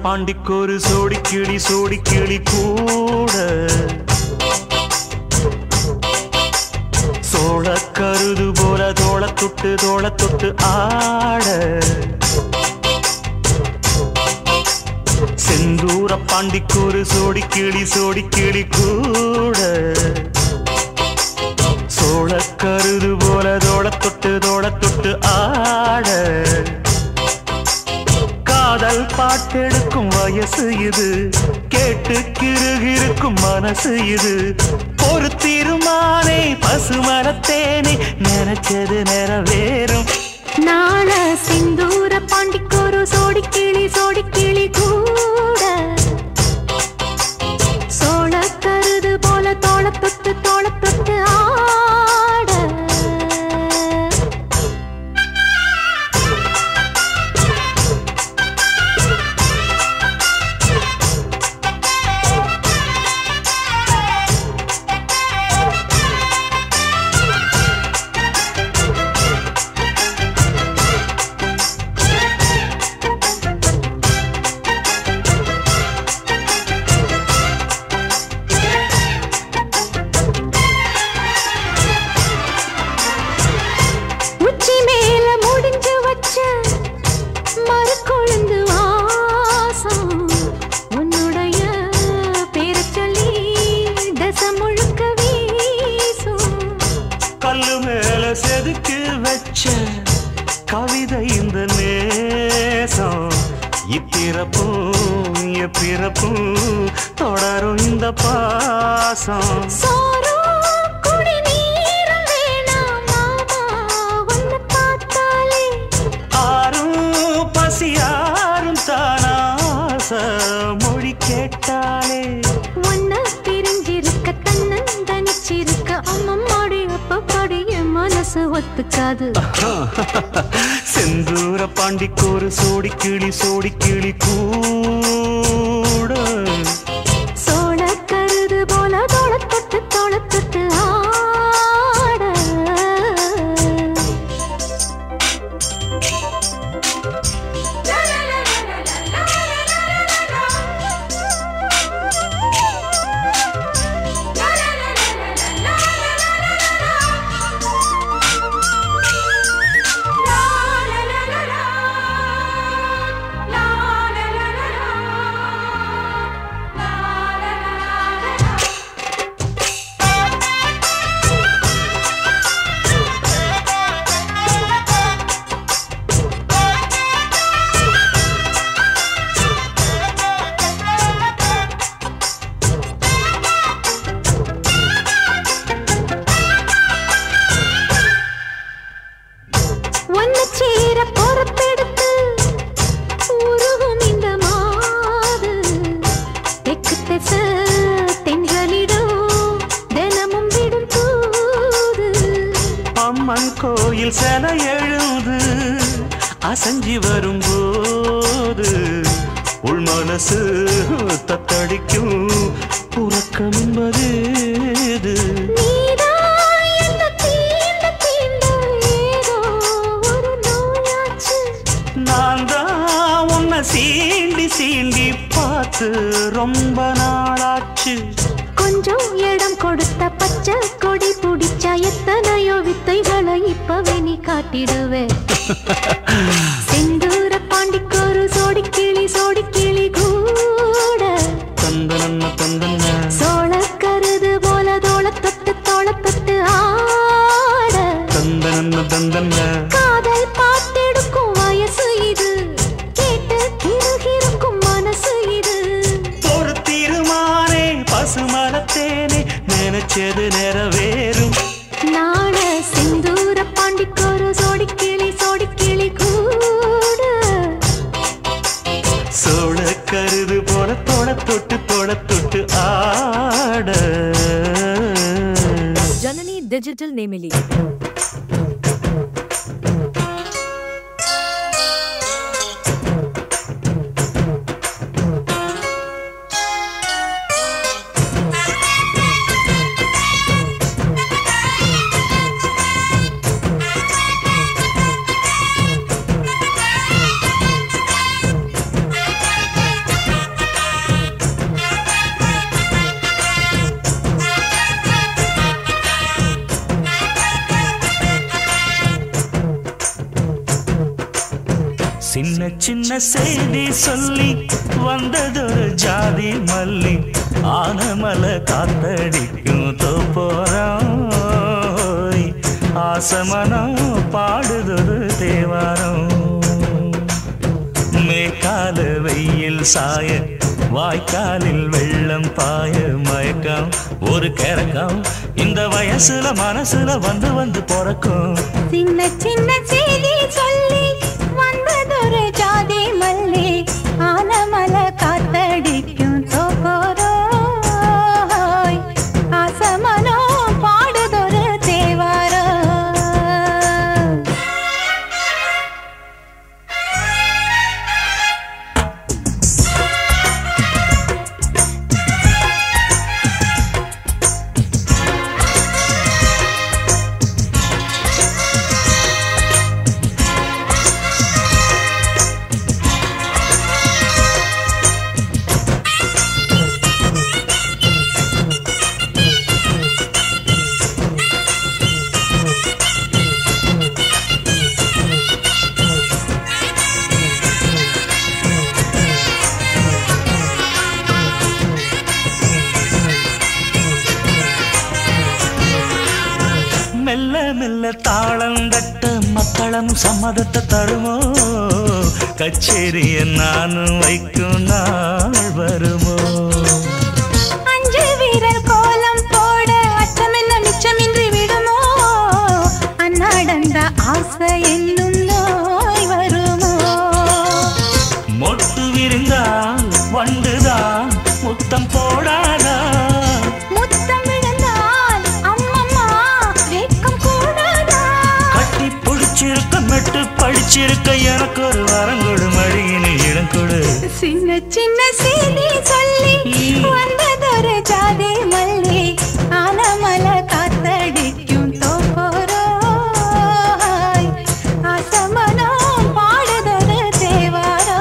பாண்டிக்கொரு சோடி கிளி சோடி கிளி கூட சோழ கருது போல தோள தொட்டு தோள தொட்டு ஆட செந்தூர பாண்டிக்கொரு சோடி கிளி சோடி கிளி கூட சோழ கருது போல தோள தொட்டு தோள தொட்டு ஆட காதல் பாட்டெடுக்கும் வயசு இது கேட்டு கிருகிருக்கும் மனசு இது ஒரு தீர்மானே பசுமரத்தேனே நினைச்சது நிறைவேறும் நாள சிந்தூர பாண்டிக்கொரு சோடி கிளி சோடி கிளி கூட சோழ கருது போல தோள தொட்டு தோள தொட்டு ஆட உச்சி மேல முடிஞ்சு வச்ச மறுக்கொழுந்து வாசம் உன்னுடைய பேரச் சொல்லி தசை முழுக்க வீசும் கல்லு மேல செதுக்கு வச்ச கவிதை இந்த நேசம் இப்பிறப்பும் எப்பிறப்பும் தொடரும் இந்த பாசம் சோறும் குடிநீரும் வேணாம் மாமா உன்னை பார்த்தாலே ஆறும் பசியாரும் தானாச மொழி கேட்டாலே உன்னை பிரிஞ்சிருக்க தன்னன் தனிச்சிருக்க அம்மம்மாடி அப்பப்பாடி என் மனசு ஒத்துக்காது செந்தூர பாண்டிக்கோரு சோடி கிளி சோடி கிளி கூட சோழ கருது போல தோள தொட்டு தோள தொட்டு ஆட ஒன்ன சேர பொறுப்பெடுத்து உருகும் இந்த மாது தெக்கு திச தென்றலிடும் தினமும் விடும் தூது அம்மன் கோயில் சில எழுது அசஞ்சி வரும்போது உள் மனசு தத்தடிக்கும் உறக்கம் என்பது இது. நீதான் என்னை தீண்ட தீண்ட ஏதோ ஒரு நோயாச்சு நான் தான் உன்னை சீண்டி சீண்டி பார்த்து ரொம்ப நாளாச்சு கொஞ்சம் இடம் கொடுத்த பச்சை கொடி பிடிச்சா எத்தனையோ வித்தைகளை இப்பவே நீ காட்டிடுவே செந்தூர பாண்டிக்கொரு சோடி கிளி சோடி கிளி கூட தந்தனன்ன தந்தன்ன சோழ கருது போல தோள தொட்டு தோள தொட்டு ஆட தந்தனன்ன தந்தன்ன காதல் பார்த்தெடுக்கும் வயசு இது கேட்டு கிருகிருக்கும் மனசு இது ஒரு தீர்மானே பசுமரத்தேனே நினைச்சது நிறைவேறும் நாள சிந்தூர பாண்டிக்கொரு சோடி கிளி சோடி கிளி கூட சோழ கருது போல தொட தொட்டு தொட தொட்டு ஆட ಜನನಿ ಡಿಜಿಟಲ್ ನೇಮಿಲಿ ஆ சின்ன சின்ன செய்தி சொல்லி வந்ததொரு ஜாதி மல்லி ஆனமல காத்தடிக்கும் தோப்போரம் ஆசமனம் பாடுதொரு தேவாரம் மேற்கால வெயில் சாய வாய்க்காலில் வெள்ளம் பாய மயக்கம் ஒரு கிறக்கம் இந்த வயசுல மனசுல வந்து வந்து பிறக்கும் சின்ன சின்ன செய்தி சொல்லி வந்ததொரு ஜாதி மல்லி ஆனமல காத்தடிக்கும் தோப்போரோய் ஆசமனோ பாடுதொரு தேவாரோ மெல்ல மெல்ல தாளம் தட்ட மக்களும் சம்மதத்தை தருமோ கச்சேரிய நானும் வைக்கும் நாள் வருமோ அஞ்சு வீரர் கோலம் போட அச்சமென்ன மிச்சமின்றி விடுமோ அன்னாடந்த ஆசை என்னும் நோய் வருமோ மொட்டு விரிந்தால் வண்டுதான் முத்தம் போடாதா முத்தம் விழுந்தால் அம்மம்மா வெட்கம் கூடாதா கட்டி பிடிச்சிருக்க மெட்டு படிச்சிருக்க எனக்கு ஒரு வரங்கொடு மடியினில் இடம் கொடு சின்ன சின்ன செய்தி சொல்லி வந்ததொரு ஜாதி மல்லி ஆனமல காத்தடிக்கும் தோப்போரோய் ஆசமனோ பாடுதொரு தேவாரோ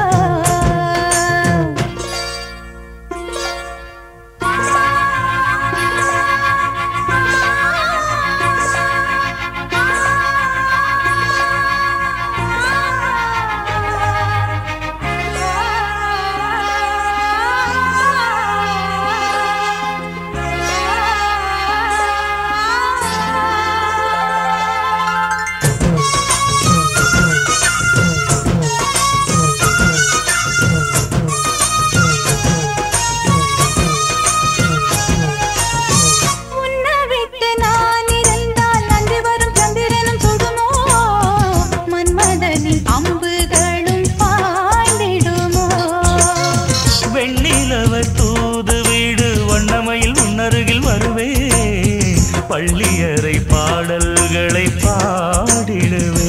உன்னை விட்டு நான் இருந்தால் நன்றி வரும் சந்திரனும் சுடுமோ மன்மதனின் அம்புகளும் பாய்ந்திடுமோ வெண்ணிலவ தூது வீடு வண்ணமையில் உன்னருகில் வருவே பள்ளியறை பாடல்களை பாடிடுவே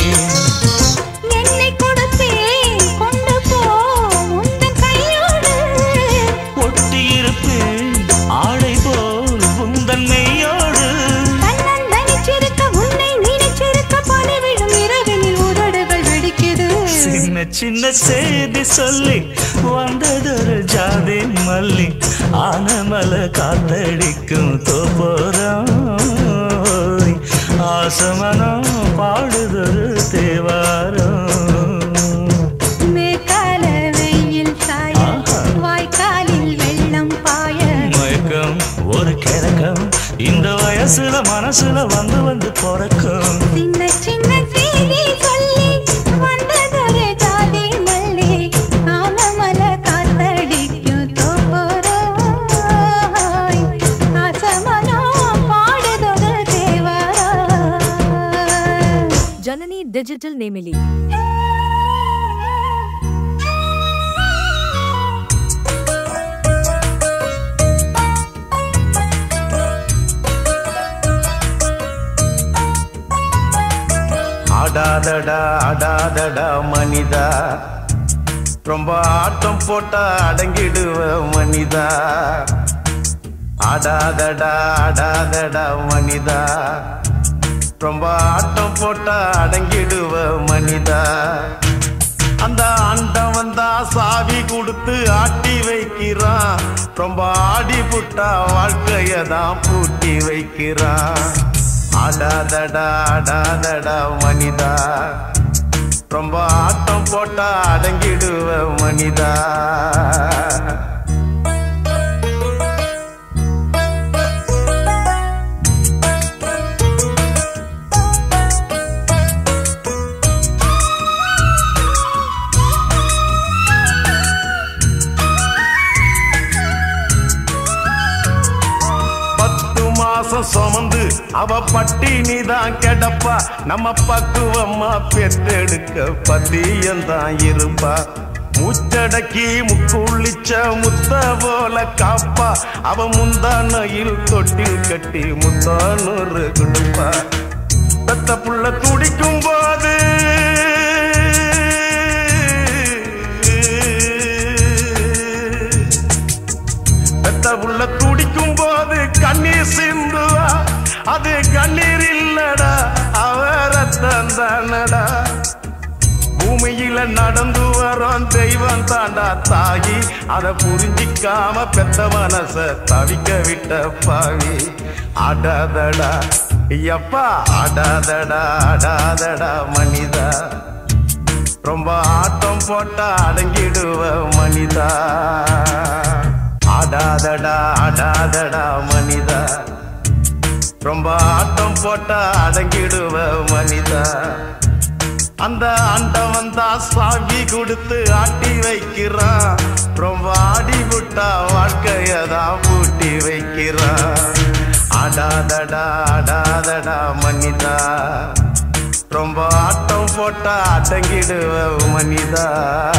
என்னை கொடுத்தேன் கொண்டு போ உந்தன் கையோடு ஒட்டியிருப்பேன் ஆடை போல் உந்தன் மெய்யோடு தன்னந்தனிச்சிருக்க உன்னை நினைச்சிருக்க பணிவிடும் இரவினில் உதடுகள் வெடிக்குது சின்ன சின்ன செய்தி சொல்லி வந்ததொரு ஜாதி மல்லி ஆனமல காத்தடிக்கும் தோப்போரம் ஆசமனம் பாடுதொரு தேவாரம் மேற்கால வெயில் சாய ஆஹா. வாய்க்காலில் வெள்ளம் பாய மயக்கம் ஒரு கிழக்கம் இந்த வயசுல மனசுல வந்து வந்து பிறக்கும் சின்ன சின்ன செய்தி சொல்லி வந்ததொரு ஜாதி மல்லி ஆலமல காத்தடிக்கும் தோப்போரோய் ஆசமனோ பாடுதொரு தேவாரோ Janani Digital Nemili. ஆடாதடா ஆடாதடா மனிதா ரொம்ப ஆட்டம் போட்டா அடங்கிடுவ மனிதா ஆடாதடா ஆடாதடா மனிதா ரொம்ப ஆட்டம் போட்டா அடங்கிடுவ மனிதா அந்த ஆண்டம் வந்தா சாவி கொடுத்து ஆட்டி வைக்கிறான் ரொம்ப ஆடி புட்டா வாழ்க்கைய தான் பூட்டி வைக்கிறான் ஆடாதடா ஆடாதடா மனிதா ரொம்ப ஆட்டம் போட்டா அடங்கிடுவ மனிதா பத்து மாசம் சுமந்து அவ பட்டினி தான் கிடப்பா நம்ம பக்குவம்மா பெற்றெடுக்க பத்தியந்தான் இருப்பா மூச்சடக்கி முக்குளிச்ச முத்த போல காப்பா அவ முந்தானையில் தொட்டில் கட்டி முத்தானூறு கொடுப்பா பெத்த புள்ள துடிக்கும் போது பெத்த உள்ள துடிக்கும் போது கண்ணீர் சிந்துவா அது கண்ணீர் இல்லடா அவரத்தம் தானடா பூமியில நடந்து வரோம் தெய்வம் தாண்டா தாகி அத புரிஞ்சிக்காம பெத்த மனச தவிக்க விட்ட பாவி ஆடாதடா ஐயப்பா ஆடாதடா ஆடாதடா மனிதா ரொம்ப ஆட்டம் போட்டா அடங்கிடுவ மனிதா ஆடாதடா ஆடாதடா மனிதா ரொம்ப ஆட்டம் போட்டா அடங்கிடுவ மனிதா அந்த ஆண்டவன் தான் சாவி கொடுத்து ஆட்டி வைக்கிறான் ரொம்ப ஆடி விட்டா வாழ்க்கையதான் பூட்டி வைக்கிறான் ஆடாதடா ஆடாதடா மனிதா ரொம்ப ஆட்டம் போட்டா அடங்கிடுவ மனிதா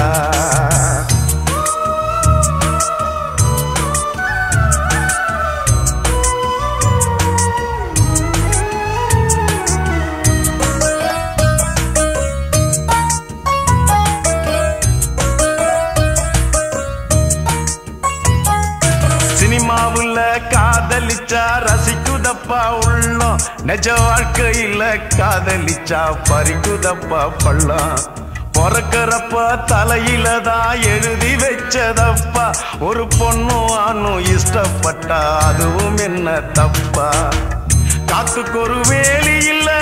சினிமாவுல காதலிச்சா ரசிக்குதப்பா உள்ளம் நிஜ வாழ்க்கையில காதலிச்சா பறிக்குதப்பா பள்ளம் பிறக்கிறப்ப தலையில தான் எழுதி வச்சதப்பா ஒரு பொண்ணும் ஆணும் இஷ்டப்பட்டா அதுவும் என்ன தப்பா காத்துக்கு ஒரு வேலி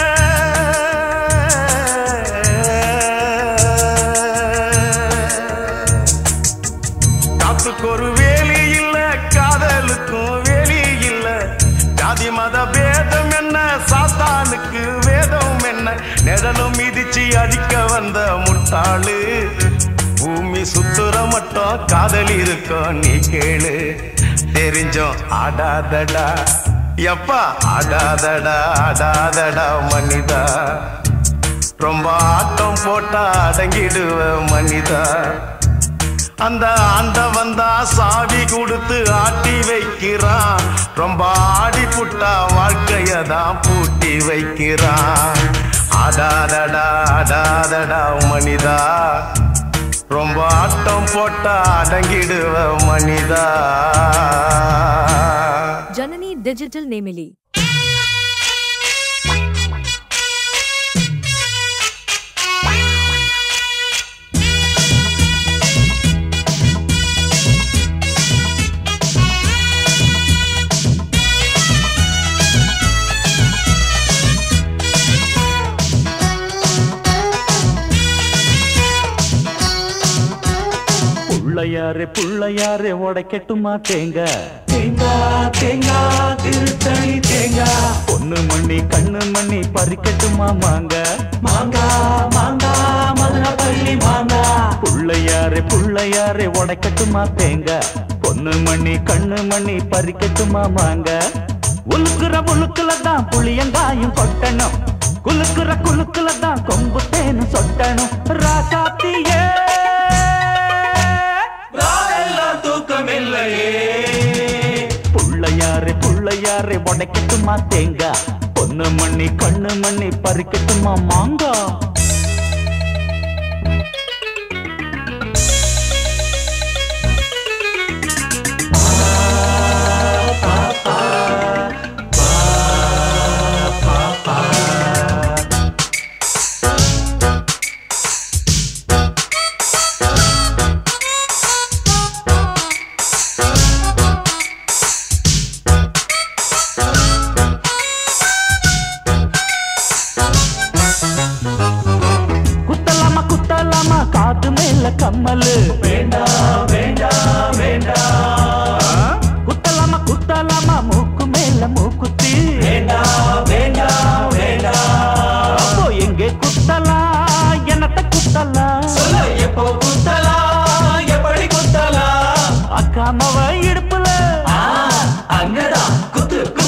இல்ல காத்துக்கு ஒரு வேலி இல்ல காதலுக்கும் வேலி இல்ல ஜாதி மத பேதம் என்ன சாத்தானுக்கு வேதம் என்ன நிழலும் மிதிச்சு அடிக்க வந்த முட்டாளு பூமி சுத்துற மட்டும் காதல் இருக்கும் நீ கேளு தெரிஞ்சோம் ஆடாதடா எப்பா ஆடாதடா ஆடாதடா மனிதா ரொம்ப ஆட்டம் போட்டா அடங்கிடுவ மனிதா அந்த ஆண்டவன் தான் சாவி கொடுத்து ஆட்டி வைக்கிறான் ரொம்ப ஆடி புட்டா வாழ்க்கைய தான் பூட்டி வைக்கிறான் ஆடாதடா ஆடாதடா மனிதா ரொம்ப ஆட்டம் போட்டா அடங்கிடுவ மனிதா Janani Digital Nemili. புள்ளையாரே புள்ளையாரே உடைக்கட்டுமா தேங்க தேங்காய் தேங்காய் திருத்தணி தேங்காய் பொண்ணு மண்ணி கண்ணு மண்ணி பறிக்கட்டுமா மாங்க மாங்காய் மாங்காய் மதுரப்பள்ளி மாங்காய் புள்ளையாரே புள்ளையாரே உடைக்கட்டுமா தேங்க பொண்ணு மண்ணி கண்ணு மண்ணி பறிக்கட்டுமா மாங்க உலுக்குற உலுக்குல தான் புளியங்காயும் கொட்டணும் குலுக்குற குலுக்குல தான் கொம்பு தேனும் சொட்டணும் ராசாத்தியே ராவெல்லாம் தூக்கம் இல்லையே புள்ளையாரே புள்ளையாரே உடைக்கட்டுமா தேங்க பொண்ணு மண்ணி கண்ணு மண்ணி பறிக்கட்டுமா மாங்கா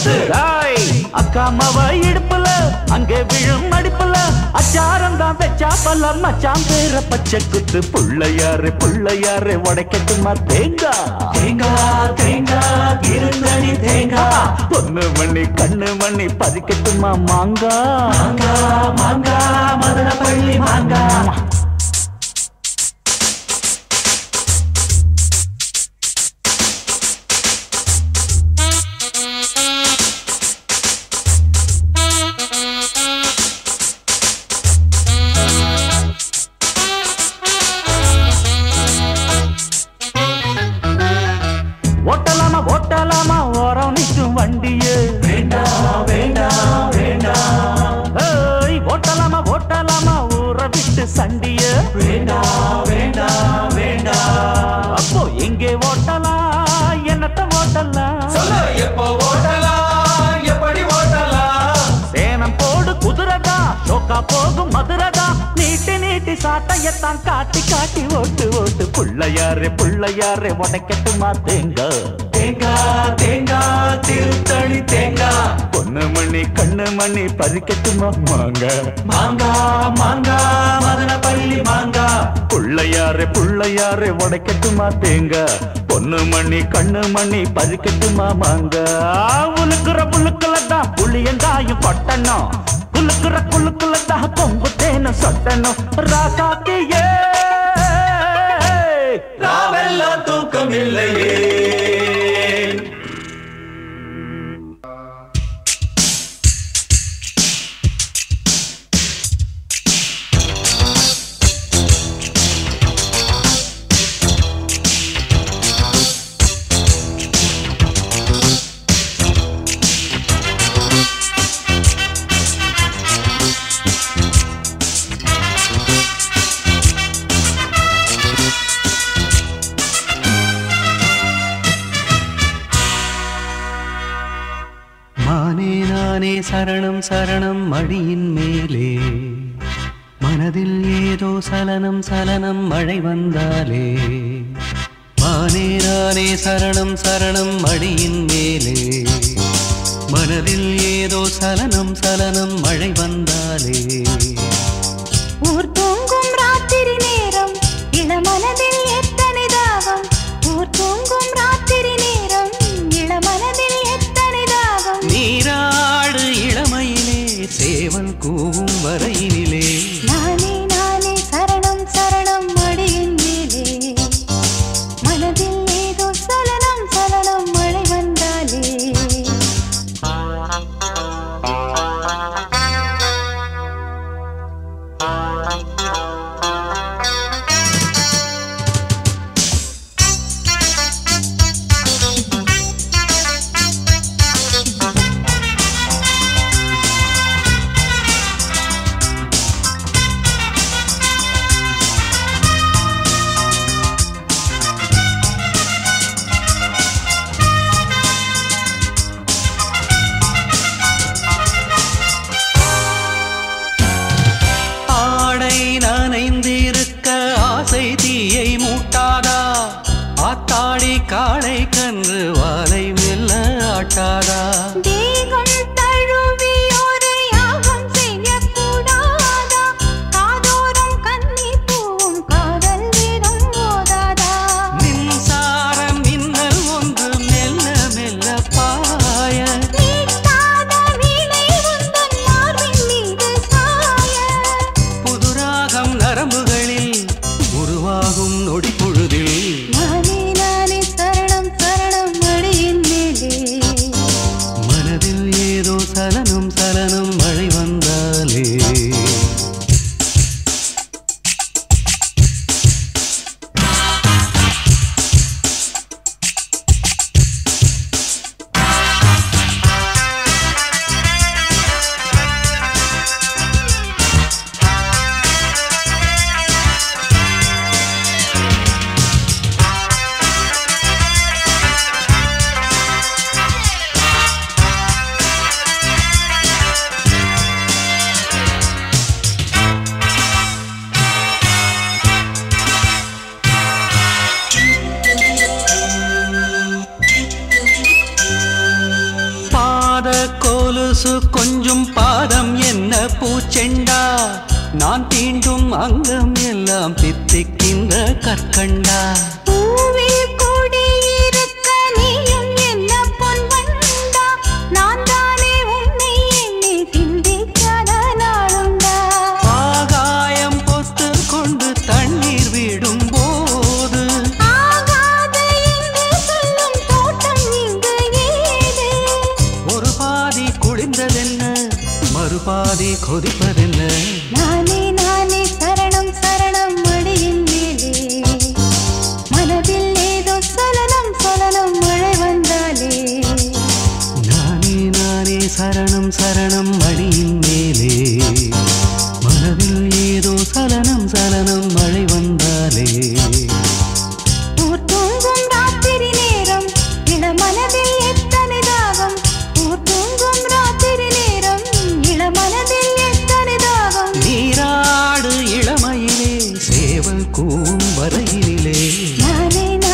சுத்து டேய், அக்கா மவ இடுப்புல அங்கே விழும் நடிப்புல அச்சாரம் தான் வச்சா பல மச்சான் பேர பச்சை குத்து புள்ளையாரு புள்ளையாரு உடைக்கட்டுமா தேங்காய் தேங்காய் தேங்காய் திருத்தணி தேங்காய் பொண்ணு மணி கண்ணு மணி பறிக்கட்டுமா மாங்கா மாங்கா மாங்கா மதுரப்பள்ளி மாங்கா ஓட்டலாமா ஓட்டலாமா ஓரம் நிற்கும் வண்டியே வேண்டாம் வேண்டாம் வேண்டாம் ஏய், ஓட்டலாமா ஓட்டலாமா ஊற விட்டு சண்டிய வேண்டாம் வேண்டாம் வேண்டாம் அப்போ எங்கே ஓட்டலாம் என்னத்த ஓட்டலாம் சொல்லு எப்போ ஓட்டலாம் எப்படி ஓட்டலாம் சேனம் போடு குதிரதா சோக்கா போகும் மதுரதா நீட்டி நீட்டி சாட்டையத்தான் காட்டி காட்டி ஓட்டு ஓட்டு புள்ளையாரே புள்ளையாரே உடைக்கட்டுமா தேங்க தேங்காய் தேங்காய் திருத்தணி தேங்காய் பொண்ணு மணி கண்ணு மணி பறிக்கட்டுமா மாங்க மாங்கா மாங்கா மதனப்பள்ளி மாங்கா புள்ளையாரே புள்ளையாரே உடைக்கட்டுமா தேங்க பொண்ணு மணி கண்ணு மணி பறிக்கட்டுமா மாங்க உலுக்குற புழுக்குல தான் புளியங்காயும் கொட்டணும் குலுக்குற குலுக்குல தான் கொம்பு தேனும் சொட்டணும் ராசாத்தியே ராவெல்லாம் தூக்கம் இல்லையே மானே நானே சரணம் சரணம் மடியின் மேலே மனதில் ஏதோ சலனம் சலனம் மழை வந்தாலே மானே நானே சரணம் சரணம் மடியின் மேலே மனதில் ஏதோ சலனம் சலனம் மழை வந்தாலே ஊர் தூங்கும் ராத்திரி நேரம் இளமனதில் எத்தனை தாகம் ஊர் தூங்கும் ராத்திரி நேரம் இளமனதில் எத்தனை தாகம் நீராடு இளமையிலே சேவல் கூவும் வரையினிலே நானே நானே சரணம் சரணம் மடியின் மேலே மனதில் ஏதோ சலனம் சலனம் மழை வந்தாலே மானே கொலுசு கொஞ்சம் பாதம் என்ன பூச்செண்டா நான் தீண்டும் அங்கம் எல்லாம் தித்திக்கின்ற கற்கண்டா பூவில் கூடியிருக்க நீயும் என்ன பொன் வண்டா நான் தானே உன்னை எண்ணி சிந்திக்காத நாளுண்டா ஆகாயம் பொத்து கொண்டு தண்ணீர் விடும் போது ஆகாது என்று சொல்லும் தோட்டம் இங்கு ஏது ஒரு பாதி குளிர்ந்ததென்ன மறுபாதி கொதிப்பதென்ன நானே நானே சரணம் சரணம் மடியின் மேலே மனதில் ஏதோ சலனம் சலனம் மழை வந்தாலே நானே நானே சரணம் சரணம் மடியின் மேலே மனதில் ஏதோ சலனம் சலனம் மழை வந்தாலே ஊர் தூங்கும் ராத்திரி நேரம் இளமனதில் எத்தனை தாகம் ஊர் தூங்கும் ராத்திரி நேரம் இளமனதில் எத்தனை தாகம் நீராடு இளமையிலே சேவல் கூவும் வரையிலே நானே